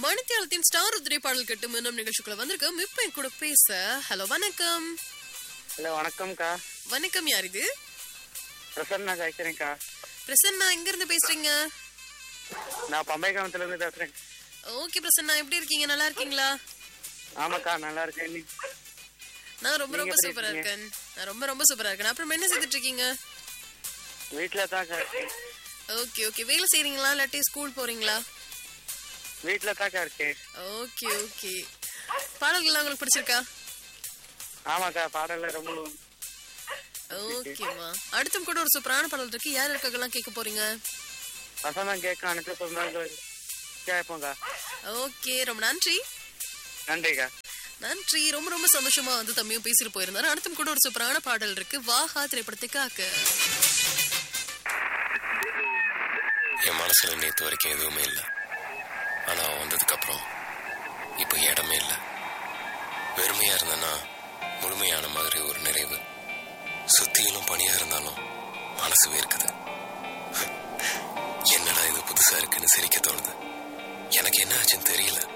மணித்தியாலத்தின் star உதிரை பாடல் கட்டு மீண்டும் நிகழ்ச்சிக்குள்ள வந்திருக்கோம் இப்ப என் கூட பேச ஹலோ வணக்கம் ஹலோ வணக்கம்க்கா வணக்கம் யார் இது பிரசன்னா காய்க்கிறேன்க்கா பிரசன்னா எங்க இருந்து பேசுறீங்க நான் பம்பை கிராமத்துல இருந்து பேசுறேன் ஓகே பிரசன்னா எப்படி இருக்கீங்க நல்லா இருக்கீங்களா ஆமாக்கா நல்லா இருக்கேன் நீ நான் ரொம்ப ரொம்ப நீங்க எப்படி சூப்பரா இருக்கீங்க? இருக்கேன் நான் ரொம்ப ரொம்ப சூப்பரா இருக்கேன் அப்புறம் என்ன செய்துட்டு இருக்கீங்க வீட்டில் தான்க்கா இருக்கேன் ஓகே ஓகே வேலை செய்றீங்களா இல்லாட்டி ஸ்கூல் போறீங்களா வீட்டில் தான்க்கா இருக்கேன் ஓகே ஓகே பாடல்கள்லாம் உங்களுக்கு பிடிச்சிருக்கா ஆமாக்கா பாடல ரொம்ப ஓகேம்மா அடுத்தும் கூட ஒரு சூப்பரான பாடல் இருக்கு யார் இருக்காங்கலாம் கேட்க போறீங்க வசந்தம் கேட்க அனைத்து சொன்னாங்க கேட்போங்க்கா ஓகே ரொம்ப நன்றி நன்றிக்கா நன்றி ரொம்ப ரொம்ப சந்தோஷமா வந்து தம்பியும் பேசிட்டு போயிருந்தாரு அடுத்தும் கூட ஒரு சூப்பரான பாடல் இருக்கு வாஹா திரைப்படத்துக்காக என் மனசுல நேத்து வரைக்கும் எதுவுமே இல்லை ஆனா அவன் வந்ததுக்கு அப்புறம் இப்போ இடமே இல்லை வெறுமையா இருந்தேன்னா முழுமையான மாதிரி ஒரு நிறைவு சுத்தியிலும் பணியா இருந்தாலும் மனசு வேர்க்குது என்னடா இது புதுசா இருக்குன்னு சிரிக்க தோணுது எனக்கு என்ன ஆச்சுன்னு தெரியல